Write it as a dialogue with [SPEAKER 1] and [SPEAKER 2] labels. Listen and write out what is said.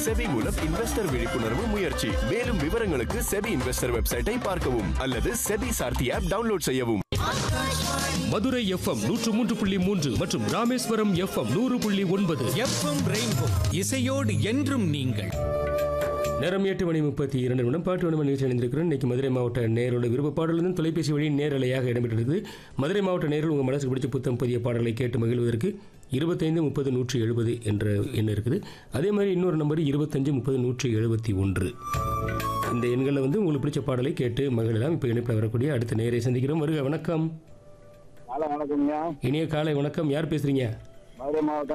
[SPEAKER 1] SEBI மூலம் investor விழிப்புணர்வு முயற்சி மேலும் விவரங்களுக்கு செபி இன்வெஸ்டர் வெப்சைட்டை பார்க்கவும் அல்லது செபி சார்த்தி ஆப் டவுன்லோட் செய்யவும்
[SPEAKER 2] மதுரை எஃப்எம் நூற்று மூன்று புள்ளி மூன்று மற்றும் ராமேஸ்வரம் எஃப்எம் நூறு புள்ளி ஒன்பது
[SPEAKER 3] எஃப்எம் ரெயின்போ இசையோடு என்றும் நீங்கள்
[SPEAKER 2] நேரம் எட்டு மணி முப்பத்தி இரண்டு நிமிடம் பாட்டு வனம நிகழ்ச்சி அணிந்திருக்கிறோம் இன்னைக்கு மதுரை மாவட்ட நேரோட விருப்ப பாடலிருந்து தொலைபேசி வழி நேரலையாக இடம்பெற்றது மதுரை மாவட்ட நேரில் உங்கள் மனசுக்கு பிடிச்ச புத்தம் புதிய பாடலை கேட்டு மகிழ்வதற்கு இருபத்தைந்து முப்பது நூற்றி எழுபது என்ற எண் இருக்குது அதே மாதிரி இன்னொரு நம்பர் இருபத்தஞ்சு முப்பது நூற்றி எழுபத்தி ஒன்று இந்த எண்களில் வந்து உங்களுக்கு பிடிச்ச பாடலை கேட்டு மகிழலாம் இப்போ இணைப்பில் வரக்கூடிய அடுத்த நேரை சந்திக்கிறோம் வருக வணக்கம்
[SPEAKER 4] ஹலோ வணக்கம்யா
[SPEAKER 2] இனிய காலை வணக்கம் யார் பேசுறீங்க
[SPEAKER 4] மதுரை மாவட்டம்